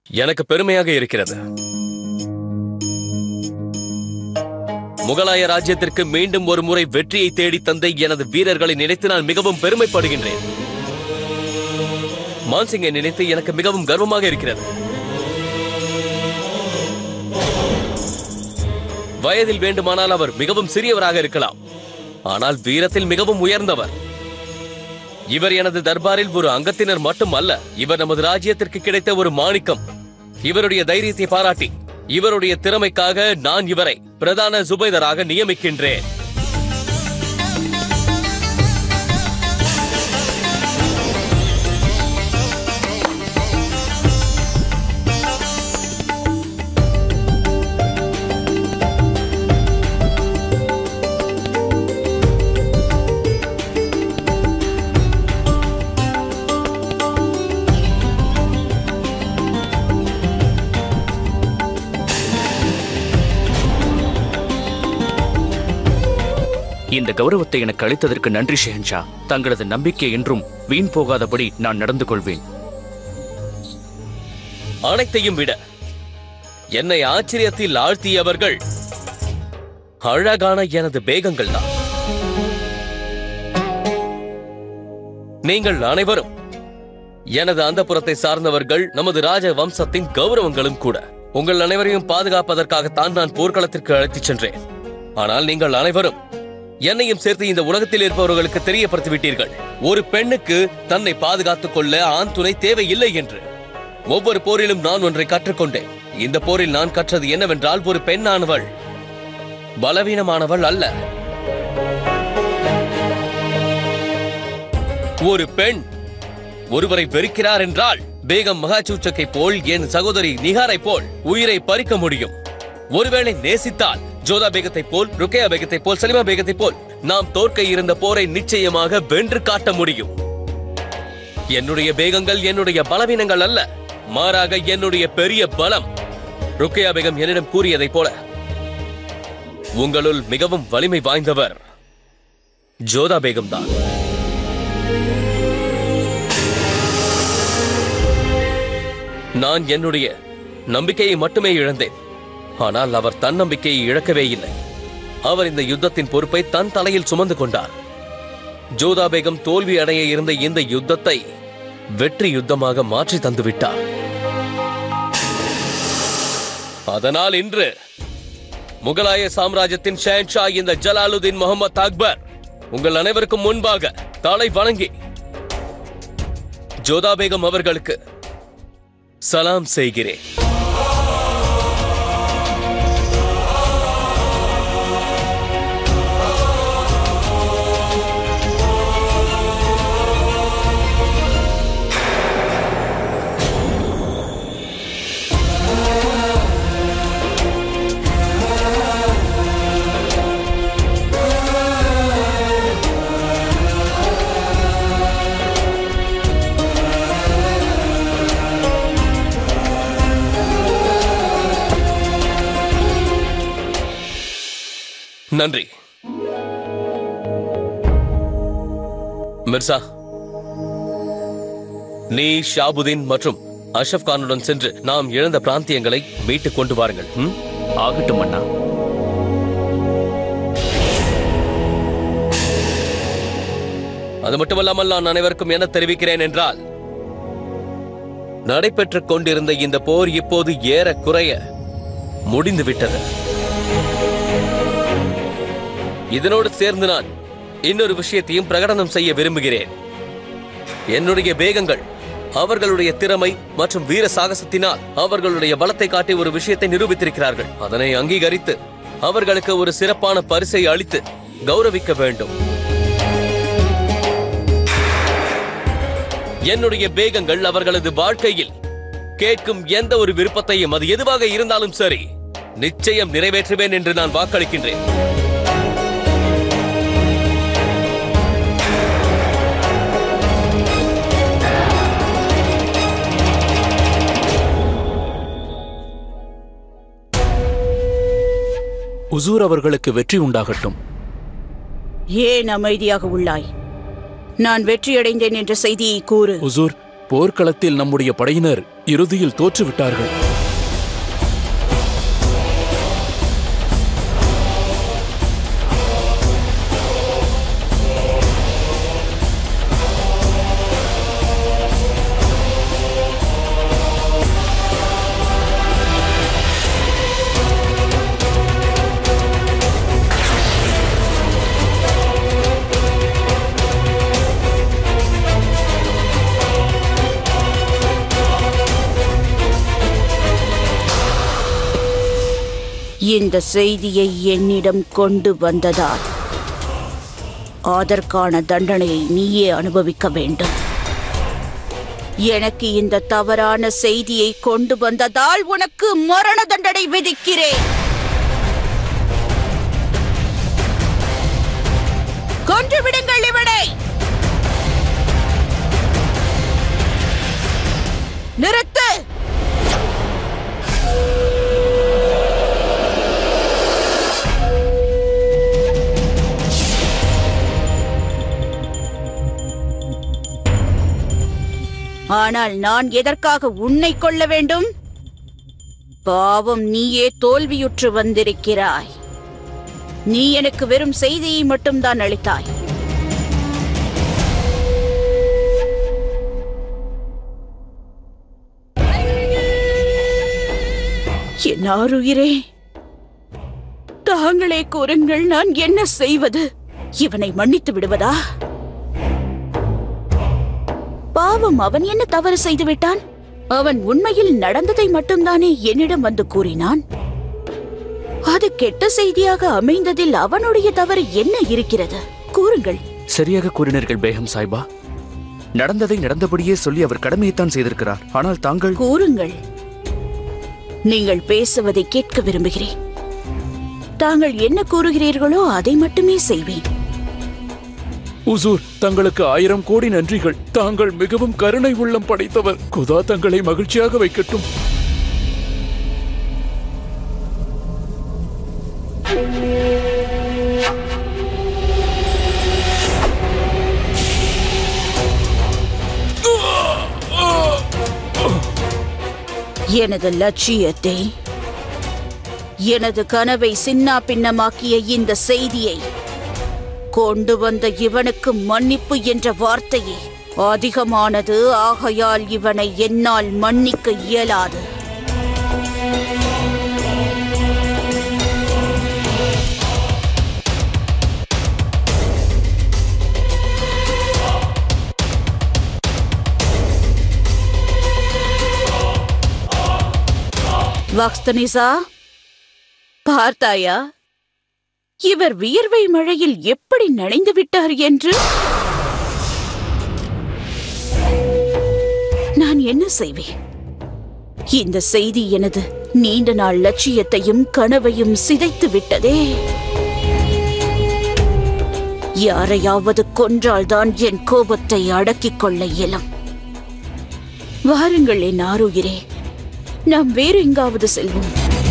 எனக்கு பெருமையாக இருக்கிறது முகலாய ராஜ்யத்திற்கு மீண்டும் ஒரு முறை வெற்றியை தேடி தந்த எனது வீரர்களை நினைத்து நான் மிகவும் பெருமைப்படுகின்றேன் மான்சிங்கை நினைத்து எனக்கு மிகவும் கர்வமாக இருக்கிறது வயதில் வேண்டுமானால் அவர் மிகவும் சிறியவராக இருக்கலாம் ஆனால் வீரத்தில் மிகவும் உயர்ந்தவர் இவர் எனது தர்பாரில் ஒரு அங்கத்தினர் மட்டும் அல்ல இவர் நமது ராஜ்யத்திற்கு கிடைத்த ஒரு மாணிக்கம் இவருடைய தைரியத்தை பாராட்டி இவருடைய திறமைக்காக நான் இவரை பிரதான சுபைதராக நியமிக்கின்றேன் இந்த கௌரவத்தை எனக்கு அளித்ததற்கு நன்றி ஷெஹன்ஷா தங்களது நம்பிக்கை என்றும் வீண் போகாதபடி நான் நடந்து கொள்வேன் அனைத்தையும் விட என்னை ஆச்சரியத்தில் ஆழ்த்தியவர்கள் அழகான எனது பேகங்கள் தான் நீங்கள் அனைவரும் எனது அந்தப்புறத்தை சார்ந்தவர்கள் நமது ராஜ வம்சத்தின் கௌரவங்களும் கூட உங்கள் அனைவரையும் பாதுகாப்பதற்காகத்தான் நான் போர்க்களத்திற்கு அழைத்துச் சென்றேன் ஆனால் நீங்கள் அனைவரும் என்னையும் சேர்த்து இந்த உலகத்தில் இருப்பவர்களுக்கு தெரியப்படுத்தி விட்டீர்கள் ஒரு பெண்ணுக்கு தன்னை பாதுகாத்துக் கொள்ள ஆண் துணை தேவையில்லை என்று ஒவ்வொரு போரிலும் நான் ஒன்றை கற்றுக்கொண்டேன் இந்த போரில் நான் கற்றது என்னவென்றால் ஒரு பெண்ணானவள் பலவீனமானவள் அல்ல ஒரு பெண் ஒருவரை வெறுக்கிறார் என்றால் பேகம் மகாச்சூச்சக்கை போல் என் சகோதரி நிகாரை போல் உயிரை பறிக்க முடியும் ஒருவேளை நேசித்தால் ஜோதா பேகத்தை போல் ருக்கையா பேகத்தை போல் சலிமா பேகத்தை போல் நாம் தோற்க இருந்த போரை நிச்சயமாக வென்று காட்ட முடியும் என்னுடைய பேகங்கள் என்னுடைய பலவீனங்கள் அல்ல மாறாக என்னுடைய பெரிய பலம் ருக்கையா பேகம் என்னிடம் கூறியதைப் போல உங்களுள் மிகவும் வலிமை வாய்ந்தவர் ஜோதா பேகம் தான் நான் என்னுடைய நம்பிக்கையை மட்டுமே இழந்தேன் ஆனால் அவர் தன் நம்பிக்கையை இழக்கவே இல்லை அவர் இந்த யுத்தத்தின் பொறுப்பை தன் தலையில் சுமந்து கொண்டார் ஜோதா பேகம் தோல்வி அடைய இருந்த இந்த யுத்தத்தை வெற்றி யுத்தமாக மாற்றி தந்துவிட்டார் அதனால் இன்று முகலாய சாம்ராஜ்யத்தின் ஷேன்ஷா இந்த ஜலாலுதீன் முகமது அக்பர் உங்கள் அனைவருக்கும் முன்பாக தலை வணங்கி ஜோதா பேகம் அவர்களுக்கு சலாம் செய்கிறேன் நன்றி மிர்சா நீ ஷாபுதீன் மற்றும் அஷ்ரப் கானுடன் சென்று நாம் இழந்த பிராந்தியங்களை மீட்டுக் கொண்டு வாருங்கள் ம்? ஆகட்டும் அண்ணா அது மட்டுமல்லாமல் நான் அனைவருக்கும் என்ன தெரிவிக்கிறேன் என்றால் நடைபெற்றுக் கொண்டிருந்த இந்த போர் இப்போது ஏறக்குறைய முடிந்து விட்டது இதனோடு சேர்ந்து நான் இன்னொரு விஷயத்தையும் பிரகடனம் செய்ய விரும்புகிறேன் என்னுடைய வேகங்கள் அவர்களுடைய திறமை மற்றும் வீர சாகசத்தினால் அவர்களுடைய பலத்தை காட்டி ஒரு விஷயத்தை நிரூபித்திருக்கிறார்கள் அதனை அங்கீகரித்து அவர்களுக்கு ஒரு சிறப்பான பரிசை அளித்து கௌரவிக்க வேண்டும் என்னுடைய வேகங்கள் அவர்களது வாழ்க்கையில் கேட்கும் எந்த ஒரு விருப்பத்தையும் அது எதுவாக இருந்தாலும் சரி நிச்சயம் நிறைவேற்றுவேன் என்று நான் வாக்களிக்கின்றேன் உசூர் அவர்களுக்கு வெற்றி உண்டாகட்டும் ஏன் அமைதியாக உள்ளாய் நான் வெற்றியடைந்தேன் என்ற செய்தியை கூறு உசூர் போர்க்களத்தில் நம்முடைய படையினர் இறுதியில் தோற்றுவிட்டார்கள் இந்த செய்தியை என்னிடம் கொண்டு வந்ததால் அதற்கான தண்டனையை நீயே அனுபவிக்க வேண்டும் எனக்கு இந்த தவறான செய்தியை கொண்டு வந்ததால் உனக்கு மரண தண்டனை விதிக்கிறேன் கொன்று விடுங்கள் இவனை நிறுத்து ஆனால் நான் எதற்காக உன்னை கொள்ள வேண்டும் பாவம் நீயே தோல்வியுற்று வந்திருக்கிறாய் நீ எனக்கு வெறும் செய்தியை மட்டும்தான் அளித்தாய் என் ஆருயிரே தாங்களே கூறுங்கள் நான் என்ன செய்வது இவனை மன்னித்து விடுவதா பாவம் அவன் என்ன தவறு செய்து விட்டான் அவன் உண்மையில் நடந்ததை மட்டும்தானே என்னிடம் வந்து கூறினான் அது கெட்ட செய்தியாக அமைந்ததில் அவனுடைய தவறு என்ன இருக்கிறது கூறுங்கள் சரியாக கூறினீர்கள் பேகம் சாய்பா நடந்ததை நடந்தபடியே சொல்லி அவர் கடமையைத்தான் செய்திருக்கிறார் ஆனால் தாங்கள் கூறுங்கள் நீங்கள் பேசுவதை கேட்க விரும்புகிறேன் தாங்கள் என்ன கூறுகிறீர்களோ அதை மட்டுமே செய்வேன் உசூர் தங்களுக்கு ஆயிரம் கோடி நன்றிகள் தாங்கள் மிகவும் கருணை உள்ளம் படைத்தவர் குதா தங்களை மகிழ்ச்சியாக வைக்கட்டும் எனது லட்சியத்தை எனது கனவை சின்னா பின்னமாக்கிய இந்த செய்தியை கொண்டு வந்த இவனுக்கு மன்னிப்பு என்ற வார்த்தையே அதிகமானது ஆகையால் இவனை என்னால் மன்னிக்க இயலாது வக்ஸ்தனிசா பார்த்தாயா இவர் வியர்வை மழையில் எப்படி நனைந்து விட்டார் என்று நான் என்ன செய்வேன் இந்த செய்தி எனது நீண்ட நாள் லட்சியத்தையும் கனவையும் சிதைத்து விட்டதே யாரையாவது கொன்றால்தான் என் கோபத்தை அடக்கிக் கொள்ள இயலும் வாருங்கள் என் ஆருயிரே நாம் வேறு எங்காவது செல்வோம்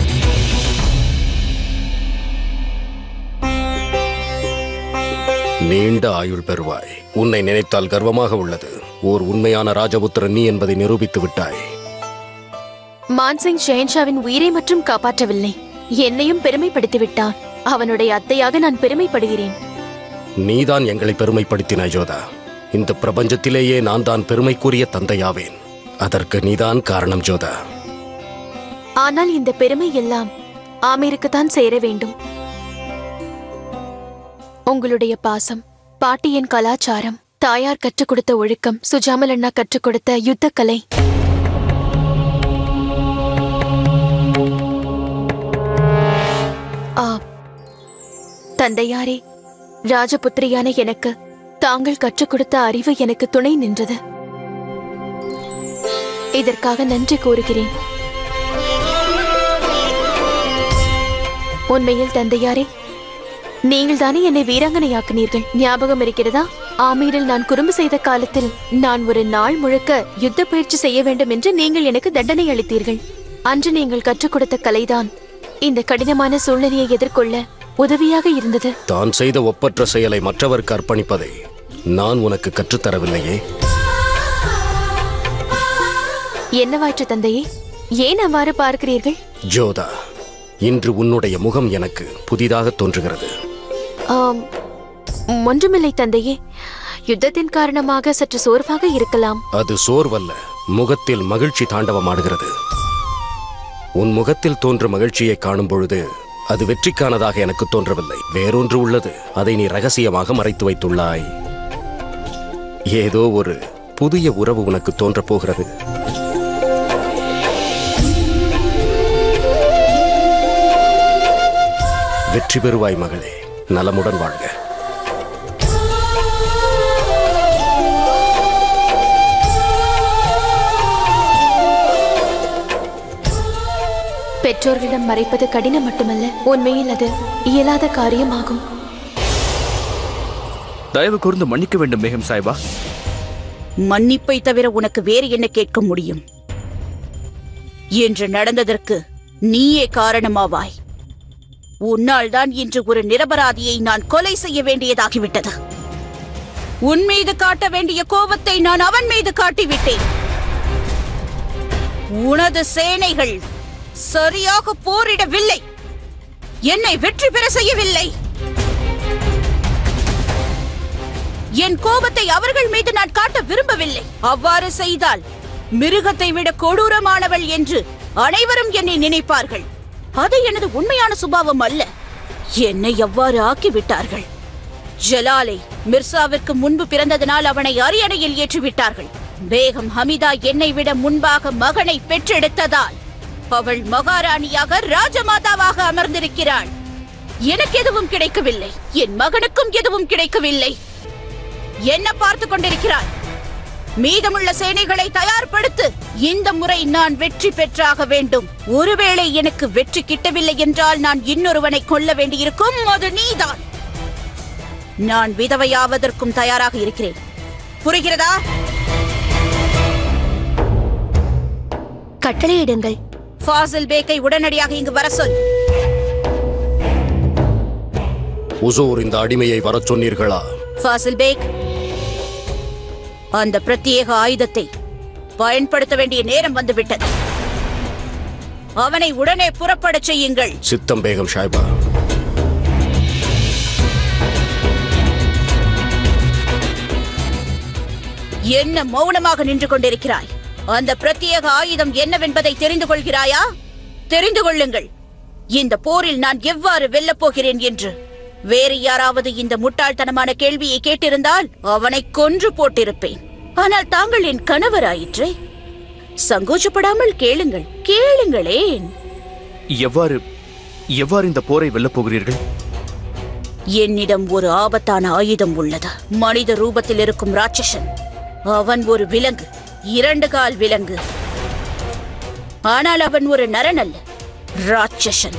நீண்ட ஆயுள் பெறுவாய் உன்னை நினைத்தால் கர்வமாக உள்ளது ஓர் உண்மையான ராஜபுத்திரன் நீ என்பதை நிரூபித்து விட்டாய் மான்சிங் ஷெஹன்ஷாவின் உயிரை மட்டும் காப்பாற்றவில்லை என்னையும் பெருமைப்படுத்தி விட்டான் அவனுடைய அத்தையாக நான் பெருமைப்படுகிறேன் நீதான் எங்களை பெருமைப்படுத்தினாய் ஜோதா இந்த பிரபஞ்சத்திலேயே நான் தான் பெருமைக்குரிய தந்தையாவேன் அதற்கு நீதான் காரணம் ஜோதா ஆனால் இந்த பெருமை எல்லாம் ஆமீருக்கு தான் சேர வேண்டும் உங்களுடைய பாசம் பாட்டியின் கலாச்சாரம் தாயார் கற்றுக் கொடுத்த ஒழுக்கம் சுஜாமல் அண்ணா கற்றுக் கொடுத்த யுத்தக்கலை ஆ தந்தையாரே ராஜபுத்திரியான எனக்கு தாங்கள் கற்றுக் கொடுத்த அறிவு எனக்கு துணை நின்றது இதற்காக நன்றி கூறுகிறேன் உண்மையில் தந்தையாரே நீங்கள் தானே என்னை வீராங்கனையாக்கினீர்கள் ஞாபகம் இருக்கிறதா ஆமீரில் நான் குறும்பு செய்த காலத்தில் நான் ஒரு நாள் முழுக்க யுத்த பயிற்சி செய்ய வேண்டும் என்று நீங்கள் எனக்கு தண்டனை அளித்தீர்கள் அன்று நீங்கள் கற்றுக் கொடுத்த கலைதான் இந்த கடினமான சூழ்நிலையை எதிர்கொள்ள உதவியாக இருந்தது தான் செய்த ஒப்பற்ற செயலை மற்றவருக்கு அர்ப்பணிப்பதை நான் உனக்கு கற்றுத்தரவில்லையே என்னவாற்று தந்தையே ஏன் அவ்வாறு பார்க்கிறீர்கள் ஜோதா இன்று உன்னுடைய முகம் எனக்கு புதிதாக தோன்றுகிறது ஆம், ஒன்றுமில்லை தந்தையே யுத்தத்தின் காரணமாக சற்று சோர்வாக இருக்கலாம் அது சோர்வல்ல முகத்தில் மகிழ்ச்சி தாண்டவமாடுகிறது உன் முகத்தில் தோன்றும் மகிழ்ச்சியை காணும் பொழுது அது வெற்றிக்கானதாக எனக்கு தோன்றவில்லை வேறொன்று உள்ளது அதை நீ ரகசியமாக மறைத்து வைத்துள்ளாய் ஏதோ ஒரு புதிய உறவு உனக்கு தோன்றப் போகிறது வெற்றி பெறுவாய் மகளே நலமுடன் வாழ்க பெற்றோர்களிடம் மறைப்பது கடினம் மட்டுமல்ல உண்மையில் அது இயலாத காரியமாகும் தயவு கூர்ந்து மன்னிக்க வேண்டும் மேகம் சாய்பா மன்னிப்பை தவிர உனக்கு வேறு என்ன கேட்க முடியும் இன்று நடந்ததற்கு நீயே காரணமாவாய் உன்னால் தான் இன்று ஒரு நிரபராதியை நான் கொலை செய்ய வேண்டியதாகிவிட்டது உன் மீது காட்ட வேண்டிய கோபத்தை நான் அவன் மீது காட்டிவிட்டேன் உனது சேனைகள் சரியாக போரிடவில்லை என்னை வெற்றி பெற செய்யவில்லை என் கோபத்தை அவர்கள் மீது நான் காட்ட விரும்பவில்லை அவ்வாறு செய்தால் மிருகத்தை விட கொடூரமானவள் என்று அனைவரும் என்னை நினைப்பார்கள் அது எனது உண்மையான சுபாவம் அல்ல என்னை எவ்வாறு ஆக்கிவிட்டார்கள் ஜலாலை மிர்சாவிற்கு முன்பு பிறந்ததனால் அவனை அரியணையில் ஏற்றிவிட்டார்கள் பேகம் ஹமிதா என்னை விட முன்பாக மகனை பெற்றெடுத்ததால் அவள் மகாராணியாக ராஜமாதாவாக அமர்ந்திருக்கிறாள் எனக்கு எதுவும் கிடைக்கவில்லை என் மகனுக்கும் எதுவும் கிடைக்கவில்லை என்ன பார்த்து கொண்டிருக்கிறாய் மீதமுள்ள சேனைகளை தயார்படுத்து இந்த முறை நான் வெற்றி பெற்றாக வேண்டும் ஒருவேளை எனக்கு வெற்றி கிட்டவில்லை என்றால் நான் இன்னொருவனை கொல்ல வேண்டியிருக்கும் அது நீதான் நான் விதவையாவதற்கும் தயாராக இருக்கிறேன் புரிகிறதா கட்டளையிடுங்கள் ஃபாசில் பேக்கை உடனடியாக இங்கு வர சொல் உசூர் இந்த அடிமையை வரச் சொன்னீர்களா ஃபாசில் பேக் அந்த பிரத்யேக ஆயுதத்தை பயன்படுத்த வேண்டிய நேரம் வந்துவிட்டது அவனை உடனே புறப்படச் செய்யுங்கள் சித்தம் பேகம் ஷாய்பா என்ன மௌனமாக நின்று கொண்டிருக்கிறாய் அந்த பிரத்யேக ஆயுதம் என்னவென்பதை தெரிந்து கொள்கிறாயா தெரிந்து கொள்ளுங்கள் இந்த போரில் நான் எவ்வாறு வெல்லப் போகிறேன் என்று வேறு யாராவது இந்த முட்டாள்தனமான கேள்வியை கேட்டிருந்தால் அவனை கொன்று போட்டிருப்பேன் ஆனால் தாங்கள் என் கணவராயிற்றே சங்கோச்சப்படாமல் கேளுங்கள் கேளுங்களேன் எவ்வாறு எவ்வாறு இந்த போரை வெல்லப் போகிறீர்கள் என்னிடம் ஒரு ஆபத்தான ஆயுதம் உள்ளது மனித ரூபத்தில் இருக்கும் ராட்சசன் அவன் ஒரு விலங்கு இரண்டு கால் விலங்கு ஆனால் அவன் ஒரு நரன் அல்ல ராட்சசன்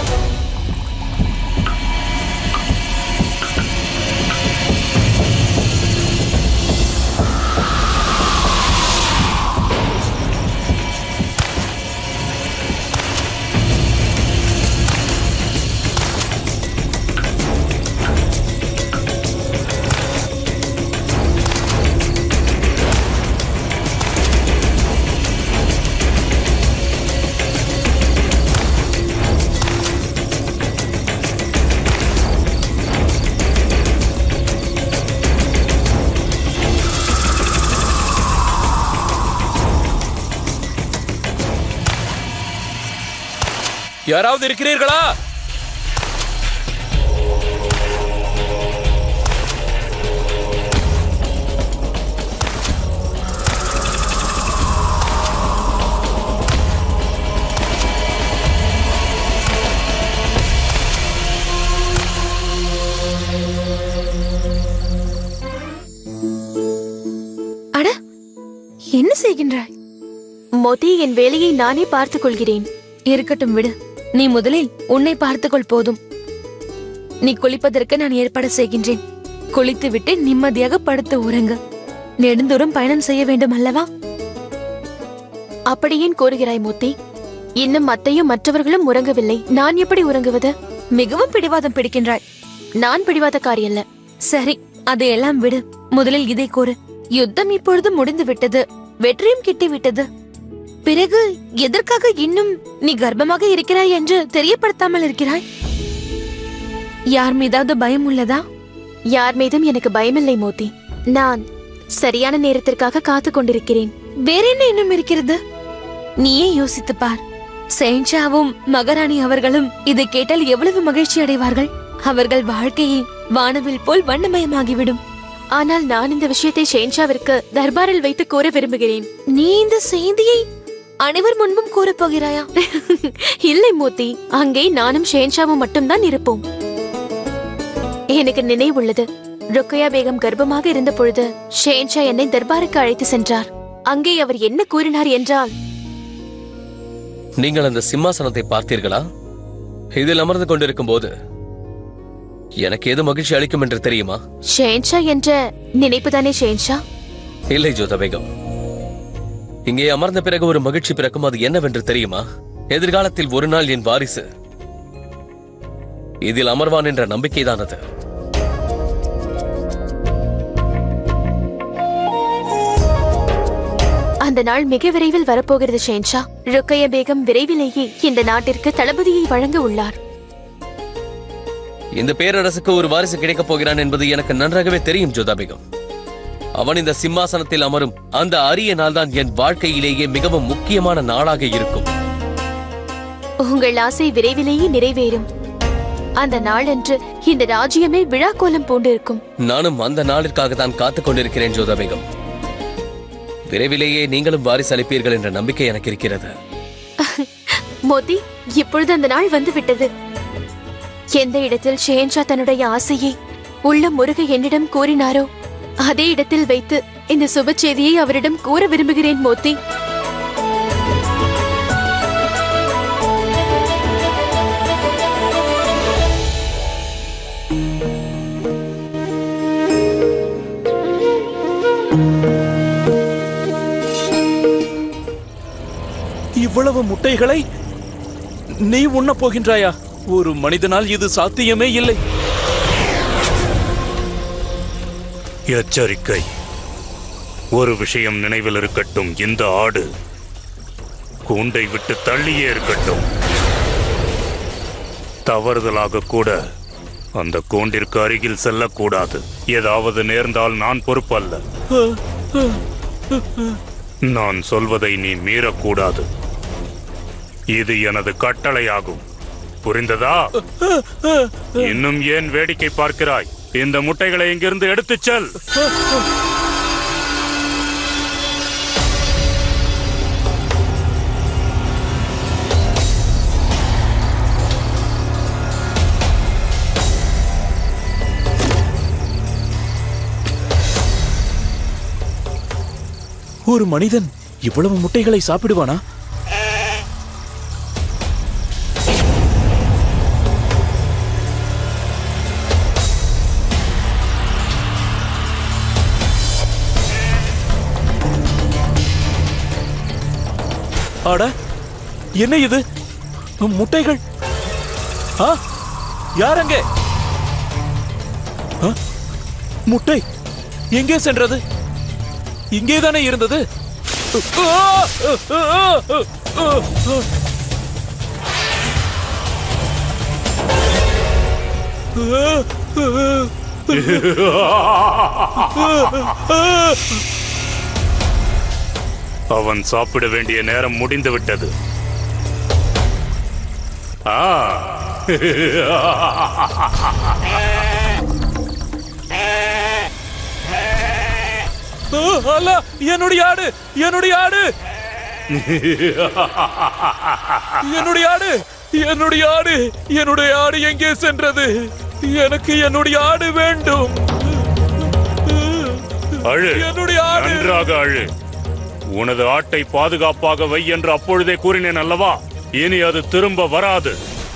யாராவது இருக்கிறீர்களா அட என்ன செய்கின்றாய் மோதி என் வேலையை நானே பார்த்துக் கொள்கிறேன் இருக்கட்டும் விடு நீ முதலில் உன்னை பார்த்துக்கொள் போதும் நீ குளிப்பதற்கு நான் ஏற்பாடு செய்கின்றேன் குளித்துவிட்டு நிம்மதியாக படுத்து உறங்கு நெடுந்தூரம் பயணம் செய்ய வேண்டும் அல்லவா அப்படி ஏன் கூறுகிறாய் மூர்த்தி இன்னும் மத்தையும் மற்றவர்களும் உறங்கவில்லை நான் எப்படி உறங்குவது மிகவும் பிடிவாதம் பிடிக்கின்றாய் நான் பிடிவாதக்காரி அல்ல சரி அதையெல்லாம் விடு முதலில் இதை கூறு யுத்தம் இப்பொழுது முடிந்து விட்டது வெற்றியும் கிட்டி விட்டது பிறகு எதற்காக இன்னும் நீ கர்ப்பமாக இருக்கிறாய் என்று தெரியப்படுத்தாமல் இருக்கிறாய் யார் மீதாவது பயம் உள்ளதா யார் மீதும் எனக்கு பயமில்லை மோதி நான் சரியான நேரத்திற்காக காத்து கொண்டிருக்கிறேன் வேற என்ன இன்னும் இருக்கிறது நீயே யோசித்துப் பார் செயின்ஷாவும் மகாராணி அவர்களும் இதை கேட்டால் எவ்வளவு மகிழ்ச்சி அடைவார்கள் அவர்கள் வாழ்க்கையை வானவில் போல் வண்ணமயமாகிவிடும் ஆனால் நான் இந்த விஷயத்தை ஷேன்ஷாவிற்கு தர்பாரில் வைத்து கூற விரும்புகிறேன் நீ இந்த செய்தியை அனைவர் முன்பும் கூறப் போகிறாயா இல்லை மூர்த்தி அங்கே நானும் ஷேன்ஷாவும் மட்டும்தான் இருப்போம் எனக்கு நினைவுள்ளது ருக்கையா பேகம் கர்ப்பமாக இருந்த பொழுது ஷேன்ஷா என்னை தர்பாருக்கு அழைத்து சென்றார் அங்கே அவர் என்ன கூறினார் என்றால் நீங்கள் அந்த சிம்மாசனத்தை பார்த்தீர்களா இதில் அமர்ந்து கொண்டிருக்கும் போது எனக்கு எது மகிழ்ச்சி அளிக்கும் என்று தெரியுமா ஷேன்ஷா என்ற நினைப்புதானே ஷேன்ஷா இல்லை ஜோதா பேகம் இங்கே அமர்ந்த பிறகு ஒரு மகிழ்ச்சி பிறக்கும் அது என்னவென்று தெரியுமா எதிர்காலத்தில் ஒரு நாள் என் வாரிசு இதில் அமர்வான் என்ற நம்பிக்கைதான் அது அந்த நாள் மிக விரைவில் வரப்போகிறது ஷேன்ஷா ருக்கையா பேகம் விரைவிலேயே இந்த நாட்டிற்கு தளபதியை வழங்க உள்ளார் இந்த பேரரசுக்கு ஒரு வாரிசு கிடைக்கப் போகிறான் என்பது எனக்கு நன்றாகவே தெரியும் ஜோதா பேகம் அவன் இந்த சிம்மாசனத்தில் அமரும் அந்த அரிய நாள்தான் என் வாழ்க்கையிலேயே மிகவும் முக்கியமான நாளாக இருக்கும் உங்கள் ஆசை விரைவிலேயே நிறைவேறும் அந்த நாளன்று இந்த ராஜ்யமே விழா கோலம் பூண்டிருக்கும் நானும் அந்த நாளிற்காக தான் காத்துக் கொண்டிருக்கிறேன் ஜோதா பேகம் விரைவிலேயே நீங்களும் வாரிசு அளிப்பீர்கள் என்ற நம்பிக்கை எனக்கு இருக்கிறது மோதி இப்பொழுது அந்த நாள் வந்து விட்டது எந்த இடத்தில் ஷேன்ஷா தன்னுடைய ஆசையை உள்ள முருக என்னிடம் கூறினாரோ அதே இடத்தில் வைத்து இந்த சுப செய்தியை அவரிடம் கூற விரும்புகிறேன் மோத்தி இவ்வளவு முட்டைகளை நீ உண்ணப் போகின்றாயா ஒரு மனிதனால் இது சாத்தியமே இல்லை எச்சரிக்கை ஒரு விஷயம் நினைவில் இருக்கட்டும் இந்த ஆடு கூண்டை விட்டு தள்ளியே இருக்கட்டும் தவறுதலாக கூட அந்த கூண்டிற்கு அருகில் செல்லக்கூடாது ஏதாவது நேர்ந்தால் நான் பொறுப்பல்ல நான் சொல்வதை நீ மீறக்கூடாது இது எனது கட்டளையாகும் புரிந்ததா இன்னும் ஏன் வேடிக்கை பார்க்கிறாய் இந்த முட்டைகளை இங்கிருந்து எடுத்துச் செல் ஒரு மனிதன் இவ்வளவு முட்டைகளை சாப்பிடுவானா அட என்ன இது முட்டைகள் ஆ யார் அங்கே ஆ? முட்டை எங்கே சென்றது இங்கே தானே இருந்தது அவன் சாப்பிட வேண்டிய நேரம் முடிந்து விட்டது ஆ அல்ல என்னுடைய ஆடு என்னுடைய ஆடு என்னுடைய ஆடு என்னுடைய ஆடு என்னுடைய ஆடு எங்கே சென்றது எனக்கு என்னுடைய ஆடு வேண்டும் அழு என்னுடைய ஆடு நன்றாக அழு உனது ஆட்டை பாதுகாப்பாக வை என்று அப்பொழுதே கூறினேன் அல்லவா இனி அது திரும்ப வராது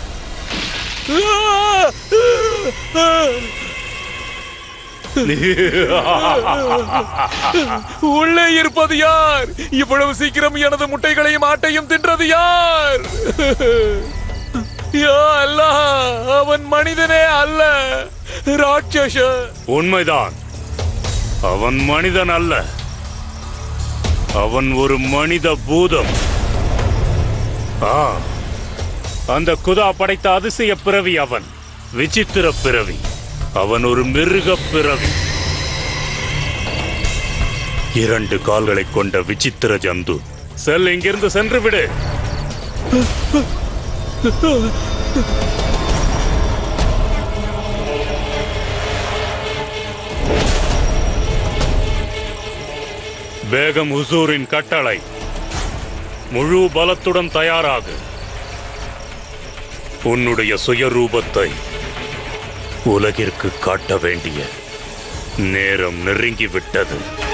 உள்ளே இருப்பது யார் இவ்வளவு சீக்கிரம் எனது முட்டைகளையும் ஆட்டையும் தின்றது யார் யா அல்லாஹ் அவன் மனிதனே அல்ல ராட்சச உண்மைதான் அவன் மனிதன் அல்ல அவன் ஒரு மனித பூதம் ஆ அந்த குதா படைத்த அதிசய பிறவி அவன் விசித்திர பிறவி அவன் ஒரு மிருக பிறவி இரண்டு கால்களைக் கொண்ட விசித்திர ஜந்து செல் இங்கிருந்து சென்று விடு பேகம் ஹுசூரின் கட்டளை முழு பலத்துடன் தயாராகு உன்னுடைய சுயரூபத்தை உலகிற்கு காட்ட வேண்டிய நேரம் நெருங்கிவிட்டது